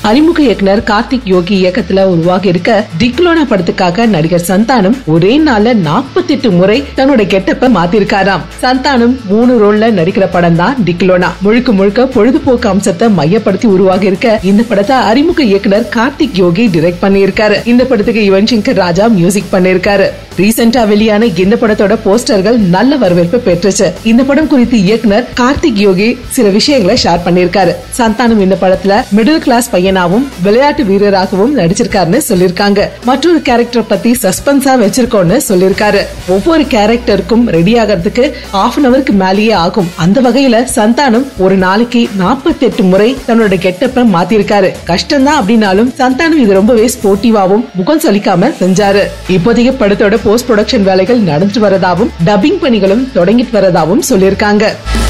அறிமுக இயக்குனர் கார்த்திக் யோகி இயக்கத்துல உருவாகி இருக்க டிக்லோனா படத்துக்காக நடிகர் சந்தானம் ஒரே நாள்ல 48 முறை தன்னோட கெட்டப்ப மாத்திருக்காராம் சந்தானம் மூணு ரோல்ல நடிக்கிற படம் தான் டிக்லோனா முழுக்க முழுக்க பொழுதுபோக்கு அம்சத்தை மையப்படுத்தி உருவாகி இருக்க இந்த படத்தை அறிமுக இயக்குனர் கார்த்திக் யோகி டிரெக்ட் பண்ணியிருக்காரு இந்த படத்துக்கு யுவன் சங்கர் ராஜா மியூசிக் பண்ணிருக்காரு ரீசெண்டா வெளியான இந்த படத்தோட போஸ்டர்கள் நல்ல வரவேற்பு பெற்றுச்சு இந்த படம் குறித்து இயக்குனர் கார்த்திக் யோகி சில விஷயங்களை ஷேர் பண்ணிருக்காரு சந்தானம் இந்த படத்துல மிடில் கிளாஸ் பையனாவும் விளையாட்டு வீரராகவும் நடிச்சிருக்காருன்னு சொல்லிருக்காங்க மற்றொரு கேரக்டர் பத்தி சஸ்பென்ஸா வச்சிருக்கோம்னு சொல்லிருக்காரு ஒவ்வொரு கேரக்டருக்கும் ரெடி ஆகிறதுக்கு ஹாஃப் அன் அவருக்கு மேலேயே ஆகும் அந்த வகையில சந்தானம் ஒரு நாளைக்கு 48 முறை தன்னோட கெட்டப்ப மாத்திருக்காரு கஷ்டம்தான் அப்படின்னாலும் சந்தானம் இது ரொம்பவே ஸ்போர்ட்டிவாவும் முகம் சலிக்காம செஞ்சாரு இப்போதைக்கு படத்தோட போஸ்ட் ப்ரொடக்ஷன் வேலைகள் நடந்துட்டு வரதாவும் டப்பிங் பணிகளும் தொடங்கிட்டு வரதாவும் சொல்லியிருக்காங்க